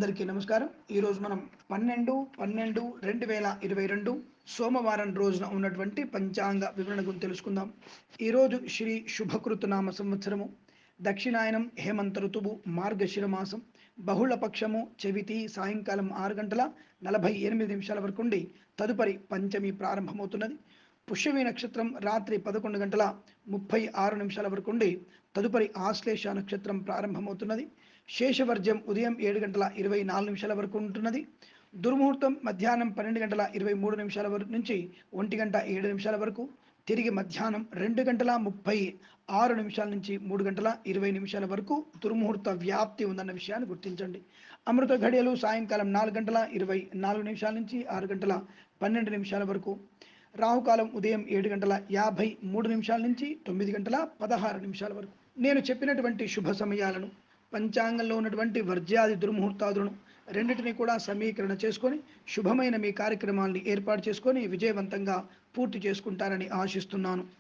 అందరికీ నమస్కారం ఈరోజు మనం పన్నెండు పన్నెండు రెండు వేల ఇరవై రెండు సోమవారం రోజున ఉన్నటువంటి పంచాంగ వివరణ గురించి తెలుసుకుందాం ఈరోజు శ్రీ శుభకృతనామ సంవత్సరము దక్షిణాయనం హేమంత ఋతువు మార్గశిర మాసం బహుళ పక్షము చెవితి సాయంకాలం ఆరు గంటల నలభై ఎనిమిది నిమిషాల వరకు ఉండి తదుపరి పంచమి ప్రారంభమవుతున్నది పుష్యమి నక్షత్రం రాత్రి పదకొండు గంటల ముప్పై ఆరు నిమిషాల వరకు ఉండి తదుపరి ఆశ్లేష నక్షత్రం ప్రారంభమవుతున్నది శేషవర్జ్యం ఉదయం ఏడు గంటల ఇరవై నాలుగు నిమిషాల వరకు ఉంటున్నది దుర్ముహూర్తం మధ్యాహ్నం పన్నెండు గంటల ఇరవై మూడు నిమిషాల వరకు నుంచి ఒంటి గంట ఏడు నిమిషాల వరకు తిరిగి మధ్యాహ్నం రెండు గంటల ముప్పై ఆరు నిమిషాల నుంచి మూడు గంటల ఇరవై నిమిషాల వరకు దుర్ముహూర్త వ్యాప్తి ఉందన్న విషయాన్ని గుర్తించండి అమృత ఘడియలు సాయంకాలం నాలుగు గంటల ఇరవై నాలుగు నిమిషాల నుంచి ఆరు గంటల పన్నెండు నిమిషాల వరకు రాహుకాలం ఉదయం ఏడు గంటల యాభై మూడు నిమిషాల నుంచి తొమ్మిది గంటల పదహారు నిమిషాల వరకు నేను చెప్పినటువంటి శుభ సమయాలను పంచాంగంలో ఉన్నటువంటి వర్జ్యాది దుర్ముహూర్తాదులను రెండింటిని కూడా సమీకరణ చేసుకొని శుభమైన మీ కార్యక్రమాల్ని ఏర్పాటు చేసుకొని విజయవంతంగా పూర్తి చేసుకుంటారని ఆశిస్తున్నాను